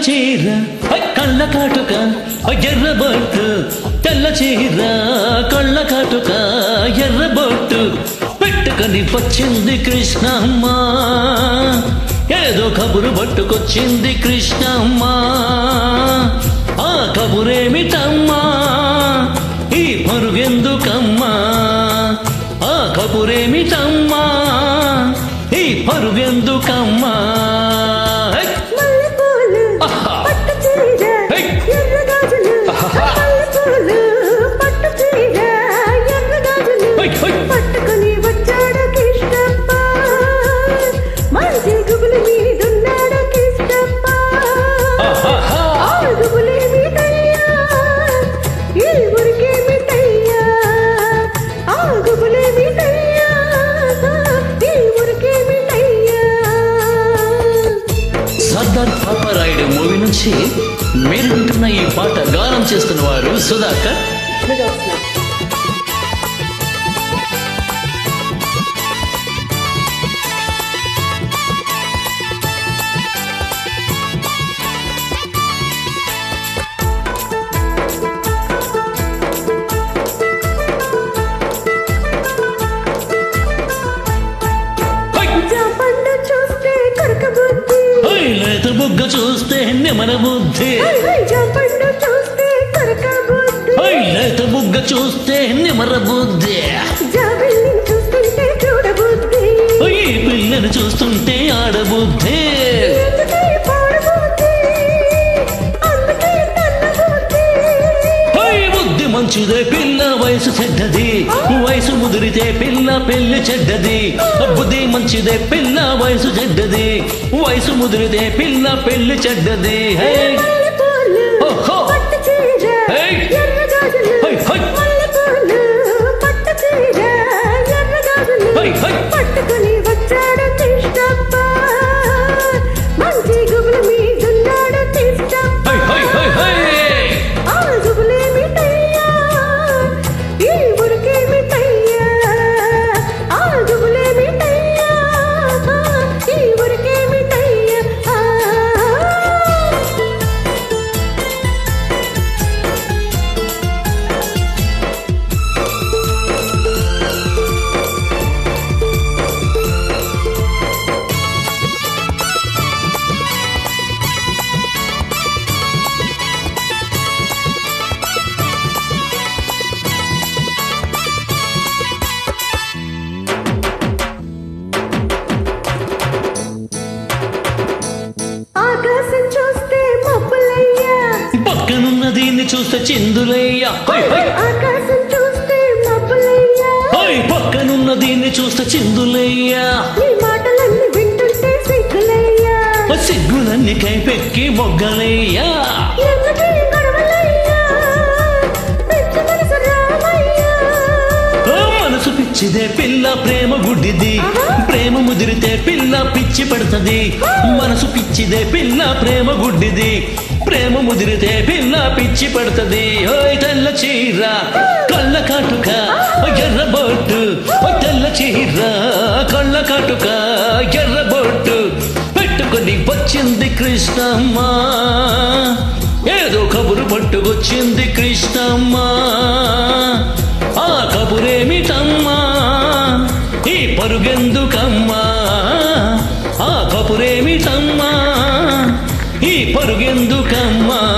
చీర ఐ కళ్ళ కాటుక ఐ ఎర్రబొట్టు తెల్ల చీర కళ్ళ కాటుక ఎర్రబొట్టు పెట్టుకొని వచ్చింది కృష్ణమ్మ ఏదో కబురు పట్టుకొచ్చింది కృష్ణమ్మ ఆ కబురేమిటమ్మా ఈ పరుగెందుకమ్మా ఆ కబురేమిటమ్మా ఈ పరుగెందుకమ్మా హై! మల్లెపూలు ఆహా! పట్టు చీర హై! ఎర్ర గాజులు ఆహా! మల్లెపూలు పట్టు చీర ఎర్ర గాజులు హై! హై! పట్టుకొని వచ్చాడు కృష్ణప్ప మంచి గుబులు మీదున్నాడు కృష్ణప్ప ఆహాహా! ఆ గుబులేమిటయ్యా ఈ ఊరికేమిటయ్యా ఆ గుబులేమిటయ్యా ఈ ఊరికేమిటయ్యా సర్దార్ పాపారాయుడు మూవీ నుంచి మీరు వింటున్న ఈ పాట గానం చేస్తున్న వారు సుధాకర్ హై! జాపండు చూస్తే కరక బుద్ధి హై! లేత బుగ్గ చూస్తే నిమర బుద్ధి హై, హై, జాపండు చూస్తే కరక బుద్ధి హై! లేత బుగ్గ చూస్తే నిమర బుద్ధి జాబిల్లిని చూస్తుంటే చూడ బుద్ధి హై! ఈ పిల్లని చూస్తుంటే ఆడబుద్ధి ఎందుకే పాడ బుద్ధి అందుకే తన్న బుద్ధి హై! బుద్ధి మంచిదే పిల్ల వయసు చెడ్డది వయసు ముదిరితే పిల్ల పెళ్లి చెడ్డది బుద్ధి మంచిదే పిల్ల వయసు చెడ్డది వయసు ముదిరితే పిల్ల పెళ్లి చెడ్డది హై మల్లెపూలు ఓహో! పట్టు చీర హై! ఎర్ర గాజులు హై, హై! మల్లెపూలు పట్టు చీర ఎర్ర గాజులు హై, హై! పట్టుకొని వచ్చాడు కృష్ణప్ప మంచి గుబులు మీదున్నాడు కృష్ణప్ప హై హై హై హై ఆ గుబులేమిటయ్యా ఈ ఊరికేమిటయ్యా ఆ గుబులేమిటయ్యా ఈ ఊరికేమిటయ్యా ఆ ఆకాశం చూస్తే మబ్బులయ్యా పక్కనున్న దీన్ని చూస్తే చిందులయ్యా హై హై ఆకాశం చూస్తే మబ్బులయ్యా హై పక్కనున్న దీన్ని చూస్తే చిందులయ్యా నీ మాటలన్నీ వింటుంటే సిగ్గులయ్యా ఆ సిగ్గులన్నీ కైపెక్కి మొగ్గలయ్యా ఎందుకీ గొడవలయ్యా పిచ్చి మనసు రామయ్యా ఆ మనసు పిచ్చిదే పిల్ల ప్రేమ గుడ్డిది ప్రేమ ముదిరితే పిల్ల పిచ్చి పడుతుంది మనసు పిచ్చిదే పిల్ల ప్రేమ గుడ్డిది ప్రేమ ముదిరితే పిల్ల పిచ్చి పడుతుంది ఓయ్ తెల్ల చీర కళ్ళ కాటుక ఓ ఎర్ర బొట్టు ఓ తెల్ల చీర కళ్ళ కాటుక ఎర్ర బొట్టు పెట్టుకొని వచ్చింది కృష్ణమ్మ ఏదో కబురు పట్టుకొచ్చింది కృష్ణమ్మ ఆ కబురేమిటమ్మా ఈ పరుగెందుకమ్మా ఆ కబురేమిటమ్మా ఈ పరుగెందుకమ్మా